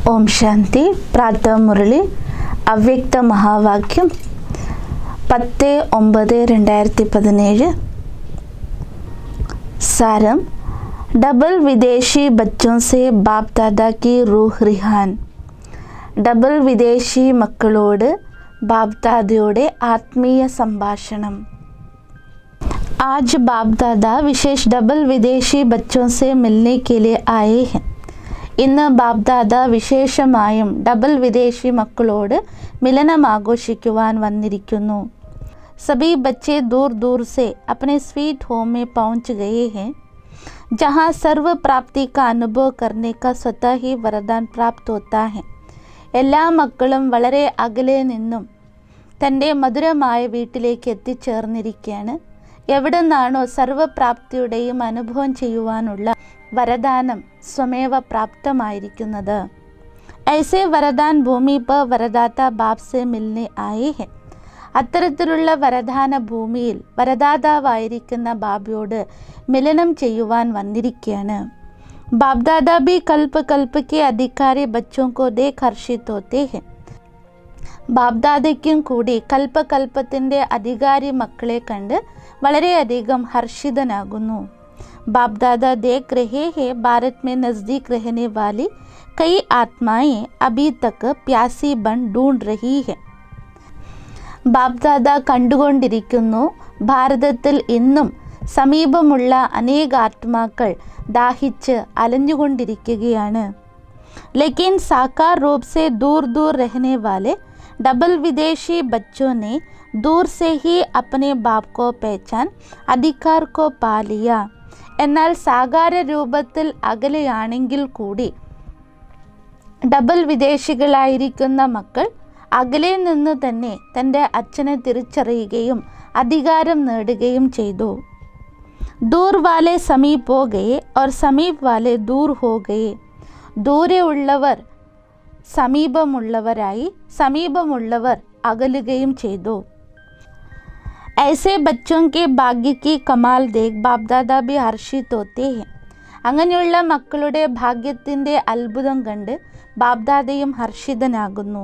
ఓం శాంతి ప్రాతः మురళి അവ്യക്ത മഹാവാക്യം പത്ത് ഒമ്പത് രണ്ടായിരത്തി പതിനേഴ് സാരം ഡബിൾ വിദേശി ബച്ചോं से ബാപ് ദാദാ की റൂഹ് റിഹാൻ ഡബിൾ വിദേശി മക്കളോട് ബാപ് ദാദയുടെ ആത്മീയ സംഭാഷണം आज बाप दादा विशेष डबल विदेशी बच्चों से मिलने के लिए आए हैं ഇന്ന് ബാബ്ദാദ വിശേഷമായും ഡബിൾ വിദേശി മക്കളോട് മിലനം ആഘോഷിക്കുവാൻ വന്നിരിക്കുന്നു सभी बच्चे दूर दूर से अपने स्वीट होम में पहुंच गए हैं जहां सर्व प्राप्ति का अनुभव करने का स्वतः ही वरदान प्राप्त होता है എല്ലാ മക്കളും വളരെ അകലെ നിന്നും തൻ്റെ മധുരമായ വീട്ടിലേക്ക് എത്തിച്ചേർന്നിരിക്കുകയാണ് എവിടെ നിന്നാണോ സർവപ്രാപ്തിയുടെയും അനുഭവം ചെയ്യുവാനുള്ള വരദാനം സ്വമേവ പ്രാപ്തമായിരിക്കുന്നത് ഐസെ വരദാൻ ഭൂമി പ വരദാത്ത ബാപ് സെ മിൽനെ ആയേ ഹെ അത്തരത്തിലുള്ള വരദാന ഭൂമിയിൽ വരദാതാവായിരിക്കുന്ന ബാബയോട് മിലനം ചെയ്യുവാൻ വന്നിരിക്കുകയാണ് ബാബ്ദാദ ബി കൽപ്പ് കൽപ്പ് കെ അധികാരി ബച്ചോं को देख हर्षित होते हैं ബാബ്ദാദയ്ക്കും കൂടി കൽപ്പകൽപ്പത്തിൻ്റെ അധികാരി മക്കളെ കണ്ട് വളരെയധികം ഹർഷിതനാകുന്നു ബാബ്ദാദ देख रहे हैं भारत में नज़दीक रहने वाली कई आत्माएं अभी तक प्यासी बन ढूंढ रही है ബാബ്ദാദ കണ്ടുകൊണ്ടിരിക്കുന്നു ഭാരതത്തിൽ ഇന്നും സമീപമുള്ള അനേക ആത്മാക്കൾ ദാഹിച്ച് അലഞ്ഞുകൊണ്ടിരിക്കുകയാണ് लेकिन साकार रूप से दूर दूर रहने वाले डबल विदेशी बच्चों ने दूर से ही अपने बाप को पहचान अधिकार को पा लिया എന്നാൽ സാകാര രൂപത്തിൽ അകലെയാണെങ്കിൽ കൂടി ഡബിൾ വിദേശികളായിരിക്കുന്ന മക്കൾ അകലെ നിന്ന് തന്നെ തൻ്റെ അച്ഛനെ തിരിച്ചറിയുകയും അധികാരം നേടുകയും ചെയ്തു ദൂർ വാലെ സമീപ് ഹോ ഗയെ और സമീപ് വാലെ ദൂർ ഹോ ഗയെ ദൂരെ ഉള്ളവർ സമീപമുള്ളവരായി സമീപമുള്ളവർ അകലുകയും ചെയ്തു ऐसे बच्चों के ഭാഗ്യ की കമാൽ ദേഖ് ബാപ്ദാദ ബി ഹർഷിത് ഹോത്തെ ഹെ അങ്ങനെയുള്ള മക്കളുടെ ഭാഗ്യത്തിൻ്റെ അത്ഭുതം കണ്ട് ബാപ്ദാദയും ഹർഷിതനാകുന്നു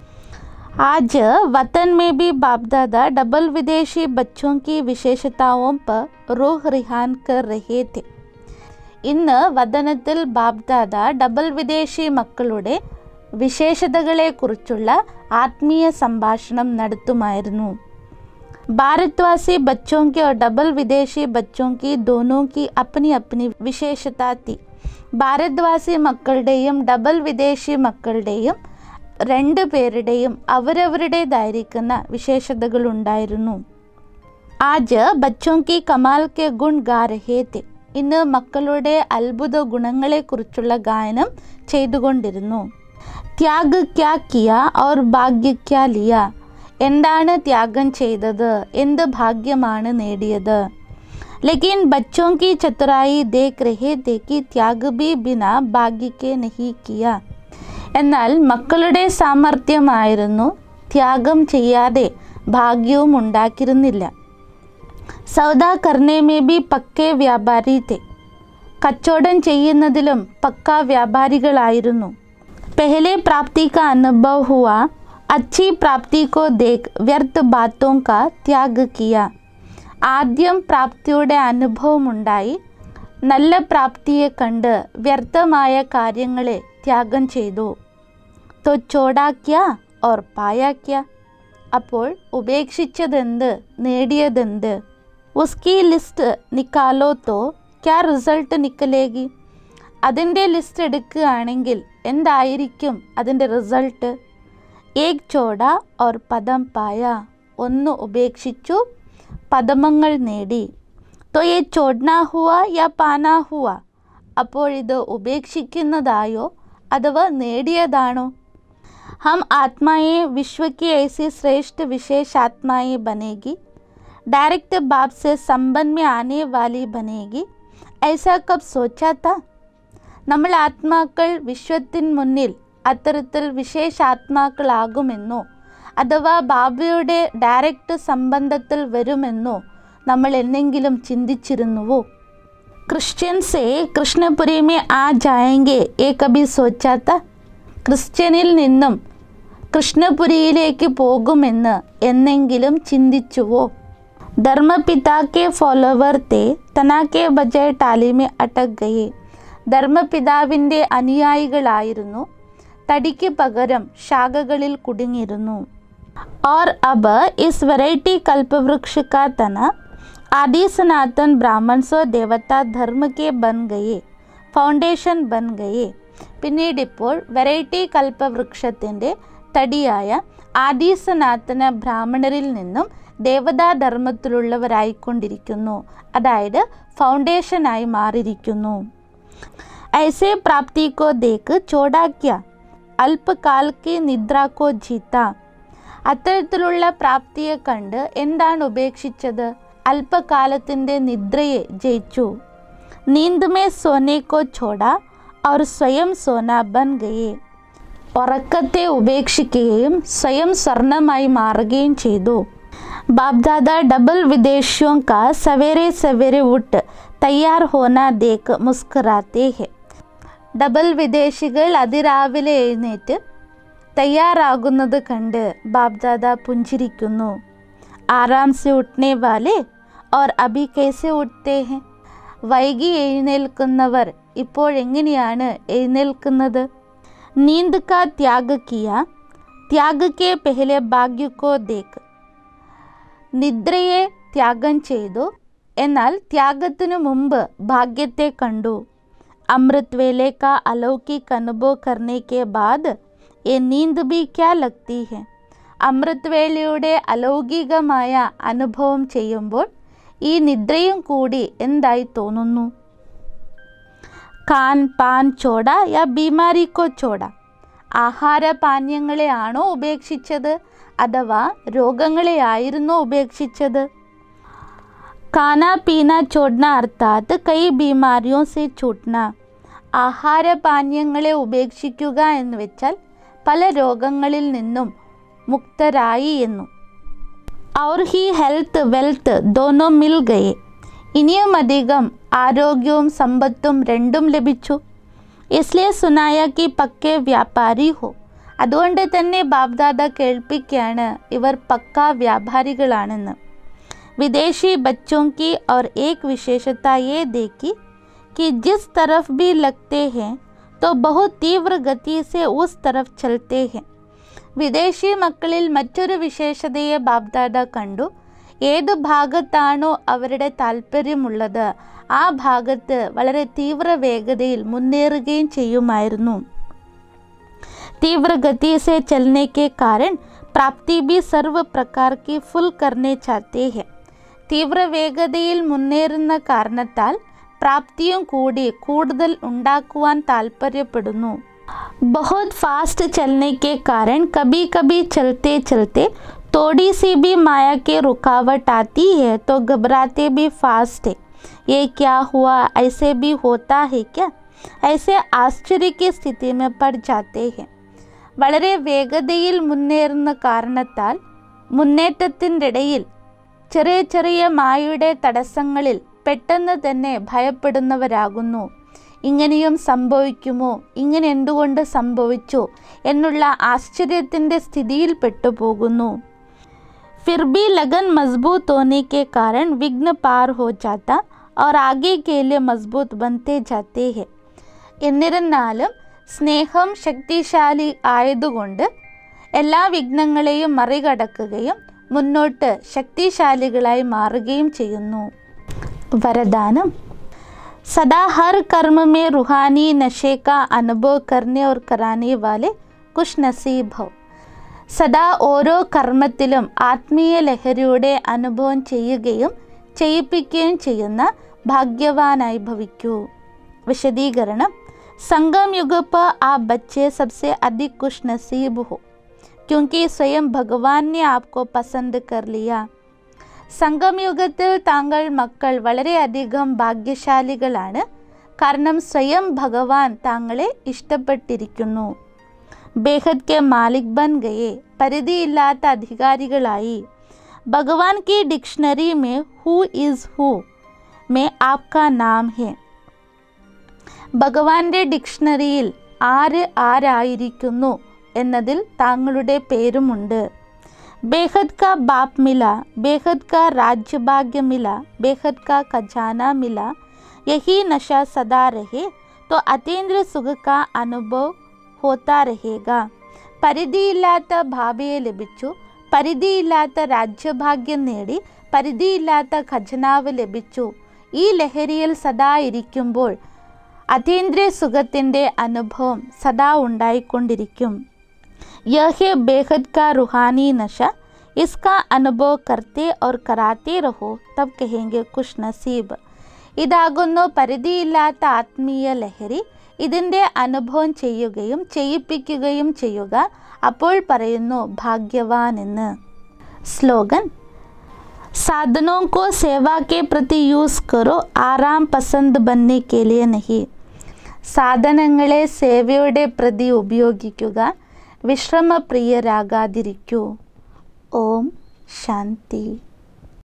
आज वतन में भी बाप दादा डबल विदेशी बच्चों की विशेषताओं पर रूह रिहान कर रहे थे ഇന്ന് വതനത്തിൽ ബാബ്ദാദ ഡബിൾ വിദേശി മക്കളുടെ വിശേഷതകളെക്കുറിച്ചുള്ള ആത്മീയ സംഭാഷണം നടത്തുമായിരുന്നു भारतवासी बच्चों की और डबल विदेशी बच्चों की दोनों की अपनी अपनी विशेषता थी ഭാരത്വാസി മക്കളുടെയും ഡബിൾ വിദേശി മക്കളുടെയും രണ്ട് പേരുടെയും അവരവരുടേതായിരിക്കുന്ന വിശേഷതകളുണ്ടായിരുന്നു ആജ് ബച്ചോं की കമാൽ കെ ഗുൺ ഗാ രഹേ തെ ഇന്ന് മക്കളുടെ അത്ഭുത ഗുണങ്ങളെക്കുറിച്ചുള്ള ഗായനം ചെയ്തുകൊണ്ടിരുന്നു ത്യാഗ് ക്യാ കിയ और ഭാഗ്യ ക്യാ ലിയ എന്താണ് ത്യാഗം ചെയ്തത് എന്ത് ഭാഗ്യമാണ് നേടിയത് ലേക്കിൻ ബച്ചോं की ചതുരായി ദേഖ് രഹേ थे कि ത്യാഗ് ബി ബിന ഭാഗ്യക്കെ നഹി കിയ എന്നാൽ മക്കളുടെ സാമർഥ്യമായിരുന്നു ത്യാഗം ചെയ്യാതെ ഭാഗ്യവും ഉണ്ടാക്കിയിരുന്നില്ല സൗദ കർണേമേ ബി പക്കേ വ്യാപാരി തെ കച്ചവടം ചെയ്യുന്നതിലും പക്ക വ്യാപാരികളായിരുന്നു പെഹലെ പ്രാപ്തി കാ അനുഭവ ഹുവ अच्छी प्राप्ति को देख व्यर्थ बातों का त्याग किया ആദ്യം പ്രാപ്തിയുടെ അനുഭവമുണ്ടായി നല്ല പ്രാപ്തിയെ കണ്ട് വ്യർത്ഥമായ കാര്യങ്ങളെ ത്യാഗം ചെയ്തു തോ ചോടാക്യ ഓർ പായാക്യ അപ്പോൾ ഉപേക്ഷിച്ചതെന്ത് നേടിയതെന്ത് ഉസ്കി ലിസ്റ്റ് നിക്കാലോ തോ ക്യാ റിസൾട്ട് നിക്കലേകി അതിൻ്റെ ലിസ്റ്റ് എടുക്കുകയാണെങ്കിൽ എന്തായിരിക്കും അതിൻ്റെ റിസൾട്ട് ഏക് ചോട ഓർ പദം പായ ഒന്ന് ഉപേക്ഷിച്ചു പദമങ്ങൾ നേടി തോ യെ ചോഡ്ന ഹുവ യാ പാന ഹുവ അപ്പോഴിത് ഉപേക്ഷിക്കുന്നതായോ അഥവാ നേടിയതാണോ हम आत्माएं विश्व की ऐसी श्रेष्ठ विशेष आत्माएं बनेगी डायरेक्ट बाप से संबंध में आने वाली बनेगी ऐसा कब सोचा था നമ്മൾ ആത്മാക്കൾ വിശ്വത്തിന് മുന്നിൽ അത്തരത്തിൽ വിശേഷാത്മാക്കളാകുമെന്നോ അഥവാ ബാബയുടെ ഡയറക്റ്റ് സംബന്ധത്തിൽ വരുമെന്നോ നമ്മൾ എന്നെങ്കിലും ചിന്തിച്ചിരുന്നുവോ क्रिश्चियन से कृष्णपुरी में आ जाएंगे ये कभी सोचा था ക്രിസ്ത്യനിൽ നിന്നും കൃഷ്ണപുരിയിലേക്ക് പോകുമെന്ന് എന്നെങ്കിലും ചിന്തിച്ചുവോ ധർമ്മപിതാ കെ ഫോളോവർ തേ തനാ കെ ബജായ് ടാലിമെ അടക് ഗയെ ധർമ്മപിതാവിൻ്റെ അനുയായികളായിരുന്നു തടിക്ക് പകരം ശാഖകളിൽ കുടുങ്ങിയിരുന്നു और अब इस वैरायटी कल्पवृक्ष का तना आदि सनातन ब्राह्मण स्व देवता धर्म के बन गए ഫൗണ്ടേഷൻ ബൻ ഗയെ പിന്നീട് ഇപ്പോൾ വെറൈറ്റി കൽപ്പവൃക്ഷത്തിൻ്റെ തടിയായ ആദി സനാതന ബ്രാഹ്മണരിൽ നിന്നും ദേവതാധർമ്മത്തിലുള്ളവരായിക്കൊണ്ടിരിക്കുന്നു അതായത് ഫൗണ്ടേഷനായി മാറിയിരിക്കുന്നു ഐസെ പ്രാപ്തിക്കോ ദേക്ക് ചോടാക്യ അല്പകാൽക്ക് നിദ്രാക്കോ ജീത്ത അത്തരത്തിലുള്ള പ്രാപ്തിയെ കണ്ട് എന്താണ് ഉപേക്ഷിച്ചത് അല്പകാലത്തിൻ്റെ നിദ്രയെ ജയിച്ചു നീന്തുമേ സോനേക്കോ ചോട അവർ സ്വയം സോന ബൻ ഗയെ ഉറക്കത്തെ ഉപേക്ഷിക്കുകയും സ്വയം സ്വർണമായി മാറുകയും ചെയ്തു ബാബ്ദാദ ഡബിൾ വിദേശിयों का सवेरे सवेरे उठ തയ്യാർ ഹോന ദേക്ക് മുസ്കുറാത്തേ ഹെ ഡബിൾ വിദേശികൾ അതിരാവിലെ എഴുന്നേറ്റ് തയ്യാറാകുന്നത് കണ്ട് ബാബ്ദാദ പുഞ്ചിരിക്കുന്നു ആറാം സെ ഉഠ്നെ വാലെ और അഭി कैसे ഉഠ്തേ ഹെ വൈകി എഴുന്നേൽക്കുന്നവർ ഇപ്പോഴെങ്ങനെയാണ് എഴുന്നേൽക്കുന്നത് നീന്ത് കാ ത്യാഗ് കിയ ത്യാഗ് കെ പെഹലെ ഭാഗ്യക്കോ ദേക്ക് നിദ്രയെ ത്യാഗം ചെയ്തു എന്നാൽ ത്യാഗത്തിനു മുമ്പ് ഭാഗ്യത്തെ കണ്ടു അമൃത് വേലെ കാ അലൗകിക് അനുഭവ് കർണെ കെ ബാദ് എ നീന്ത് ബി ക്യാ ലഗ്തി ഹെ അമൃത് വേളയുടെ അലൗകികമായ അനുഭവം ചെയ്യുമ്പോൾ ഈ നിദ്രയും കൂടി എന്തായി തോന്നുന്നു കാൻ പാൻ ചോട യാ ബീമാരിക്കോ ചോട ആഹാരപാനീയങ്ങളെയാണോ ഉപേക്ഷിച്ചത് അഥവാ രോഗങ്ങളെയായിരുന്നോ ഉപേക്ഷിച്ചത് खाना पीना छोड़ना അർത്ഥാത് കൈ ബീമാരിയോ സെ ചൂട്ട്ന ആഹാരപാനീയങ്ങളെ ഉപേക്ഷിക്കുക എന്ന് വെച്ചാൽ പല രോഗങ്ങളിൽ നിന്നും മുക്തരായി എന്നു और ही ഹെൽത്ത് വെൽത്ത് ദോനോ മിൽ ഗയെ ഇനിയും അധികം ആരോഗ്യവും സമ്പത്തും രണ്ടും ലഭിച്ചു ഇസ്ലിയെ സുനായ കി പക്കെ വ്യാപാരി ഹോ അതുകൊണ്ട് തന്നെ ബാബ്ദാദ കേൾപ്പിക്കുകയാണ് ഇവർ പക്ക വ്യാപാരികളാണെന്ന് विदेशी बच्चों की और एक विशेषता ये देखी कि जिस तरफ भी लगते हैं तो बहुत तीव्र गति से उस तरफ चलते हैं വിദേശി മക്കളിൽ മറ്റൊരു വിശേഷതയെ ബാബ്ദാദ കണ്ടു ഏത് ഭാഗത്താണോ അവരുടെ താല്പര്യമുള്ളത് ആ ഭാഗത്ത് വളരെ തീവ്ര വേഗതയിൽ മുന്നേറുകയും ചെയ്യുമായിരുന്നു तीव्र गति से चलने के कारण प्राप्ति भी सर्व प्रकार की फुल करने चाहते हैं തീവ്ര വേഗതയിൽ മുന്നേറുന്ന കാരണത്താൽ പ്രാപ്തിയും കൂടി കൂടുതൽ ഉണ്ടാക്കുവാൻ താല്പര്യപ്പെടുന്നു बहुत फास्ट चलने के कारण कभी कभी चलते चलते थोड़ी सी भी माया के रुकावट आती है तो घबराते भी फास्ट है ये क्या हुआ ऐसे भी होता है क्या ऐसे आश्चर्य की स्थिति में पड़ जाते हैं വളരെ വേഗതയിൽ മുന്നേറുന്ന കാരണത്താൽ മുന്നേറ്റത്തിൻ്റെ ഇടയിൽ ചെറിയ ചെറിയ മായയുടെ തടസ്സങ്ങളിൽ പെട്ടെന്ന് തന്നെ ഭയപ്പെടുന്നവരാകുന്നു ഇങ്ങനെയും സംഭവിക്കുമോ ഇങ്ങനെ എന്തുകൊണ്ട് സംഭവിച്ചു എന്നുള്ള ആശ്ചര്യത്തിൻ്റെ സ്ഥിതിയിൽ പെട്ടുപോകുന്നു फिर भी लगन मजबूत होने के कारण विघ्न पार हो जाता और आगे के लिए मजबूत बनते जाते हैं എന്നിരുന്നാലും സ്നേഹം ശക്തിശാലി ആയതുകൊണ്ട് എല്ലാ വിഘ്നങ്ങളെയും മറികടക്കുകയും മുന്നോട്ട് ശക്തിശാലികളായി മാറുകയും ചെയ്യുന്നു വരദാനം सदा हर कर्म में रूहानी नशे का अनुभव करने और कराने वाले कुछ नसीब हो സദാ ഓരോ കർമ്മത്തിലും ആത്മീയ ലഹരിയുടെ അനുഭവം ചെയ്യുകയും ചെയ്യിപ്പിക്കുകയും ചെയ്യുന്ന ഭാഗ്യവാനായി ഭവിക്കൂ വിശദീകരണം संगम युग पर आप बच्चे सबसे अधिक खुश नसीब हो क्योंकि स्वयं भगवान ने आपको पसंद कर लिया സംഗമയുഗത്തിൽ താങ്കൾ മക്കൾ വളരെയധികം ഭാഗ്യശാലികളാണ് കാരണം സ്വയം ഭഗവാൻ താങ്കളെ ഇഷ്ടപ്പെട്ടിരിക്കുന്നു ബേഹദ് കെ മാലിക് ബൻ ഗയെ പരിധിയില്ലാത്ത അധികാരികളായി ഭഗവാൻ കി ഡിക്ഷണറി മേ ഹൂ ഈസ് ഹൂ മേ ആപ്കാ നാം ഹെ ഭഗവാന്റെ ഡിക്ഷണറിയിൽ ആര് ആരായിരിക്കുന്നു എന്നതിൽ താങ്കളുടെ പേരുമുണ്ട് ബേഹദ് കാ ബാപ്പ് മില ബേഹദ് കാ രാജ്യഭാഗ്യ മില ബേഹദ് കാ ഖജാന മില യഹി നശ സദാ രഹേ तो അതീന്ദ്ര സുഖ കാ അനുഭവ് ഹോത്താ രഹേഗ പരിധിയില്ലാത്ത ഭാവിയെ ലഭിച്ചു പരിധിയില്ലാത്ത രാജ്യഭാഗ്യം നേടി പരിധിയില്ലാത്ത ഖജനാവ് ലഭിച്ചു ഈ ലഹരിയിൽ സദാ ഇരിക്കുമ്പോൾ അതീന്ദ്രിയ സുഖത്തിൻ്റെ അനുഭവം സദാ ഉണ്ടായിക്കൊണ്ടിരിക്കും യഹ് ബേഹദ് കാ റുഹാനി നശ इसका अनुभव करते और कराते रहो तब कहेंगे खुश नसीब ഇതാകുന്നു പരിധിയില്ലാത്ത ആത്മീയ ലഹരി ഇതിൻ്റെ അനുഭവം ചെയ്യുകയും ചെയ്യിപ്പിക്കുകയും ചെയ്യുക അപ്പോൾ പറയുന്നു ഭാഗ്യവാൻ എന്ന് സ്ലോഗൻ साधनों को सेवा के प्रति യൂസ് करो ആറാം പസന്ത് बनने के लिए नहीं സാധനങ്ങളെ സേവയുടെ പ്രതി ഉപയോഗിക്കുക വിശ്രമപ്രിയരാകാതിരിക്കൂ ഓം ശാന്തി